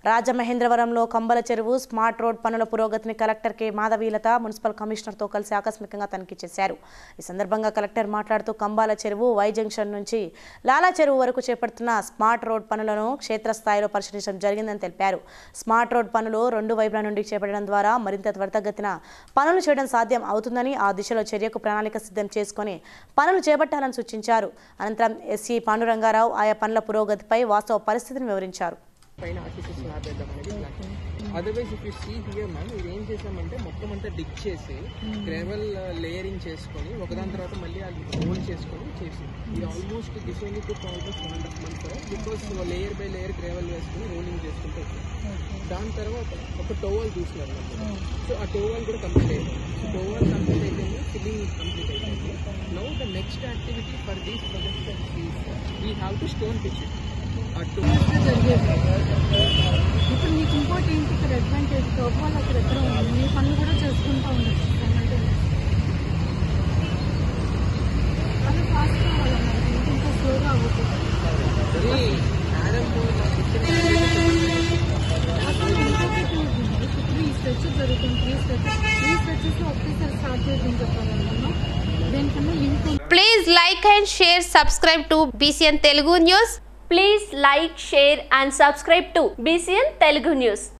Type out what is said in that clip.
రాజమహేంద్రవరంలో కంబల చెరువు smart road పనుల పురోగతిని కలెక్టర్ కె మాధవీలత మున్సిపల్ కమిషనర్తో కలిసి ఆకస్మికంగా తనిఖీ చేశారు ఈ సందర్భంగా కలెక్టర్ మాట్లాడుతూ కంబాల చెరువు వై జంక్షన్ నుంచి లాలా చెరువు వరకు చేపడుతున్న స్మార్ట్ రోడ్ పనులను క్షేత్రస్థాయిలో పరిశీలించడం జరిగిందని తెలిపారు స్మార్ట్ రోడ్ పనులు రెండు వైపుల నుండి చేపట్టడం ద్వారా మరింత త్వరితగతిన పనులు చేయడం సాధ్యం అవుతుందని ఆ దిశలో చర్యకు ప్రణాళిక సిద్ధం చేసుకొని పనులు చేపట్టాలని సూచించారు అనంతరం ఎస్సీ పాండురంగారావు ఆయా పనుల పురోగతిపై వాస్తవ పరిస్థితిని వివరించారు పైన ఆర్టిఫిషియల్ స్లాబ్ వేద్దాం అనేది plan otherwise if you see here ma'am ఇది ఏం చేసామంటే మొత్తం అంతా డిగ్ చేసి గ్రేవెల్ లేయరింగ్ చేసుకొని ఒకదాని తర్వాత మళ్ళీ అది హోల్డ్ చేసుకొని చేసి ఇది almost this only took almost one and half month because layer by layer gravel వేసుకొని రోలింగ్ చేసుకుంటూ వచ్చాం దాని తర్వాత ఒక టోవల్ చూసినారు సో ఆ టోవల్ కూడా కంప్లీట్ అయింది టోవల్ కంప్లీట్ అయిపోయింది ఫిల్లింగ్ కంప్లీట్ అయిపోయింది now the next activity for these projects we have to stone pitch ఆ టూ ఇప్పుడు మీకు ఇంకోటి ఏంటి ఇక్కడ అడ్వాంటేజ్ జాబ్ వాళ్ళు అక్కడ ఎక్కడ ఉంది మీ పనులు కూడా చేసుకుంటూ ఉండొచ్చు అంటే అది ఫాస్ట్ కావాలన్నారు ఇంకా స్లోగా అవ్వకూడదు అసలు ఇంకొకటి ఉంది. ఇప్పుడు ఈ స్ట్రెచ్ జరుగుతుంది త్రీ స్ట్రెచెస్ త్రీ స్ట్రెచెస్ ఒకేసారి స్టార్ట్ చేద్దాం చెప్పాలన్నా దేనికన్నా ఇంకో Please like and share, subscribe to BCN Telugu News. Please like, share and subscribe to BCN Telugu News.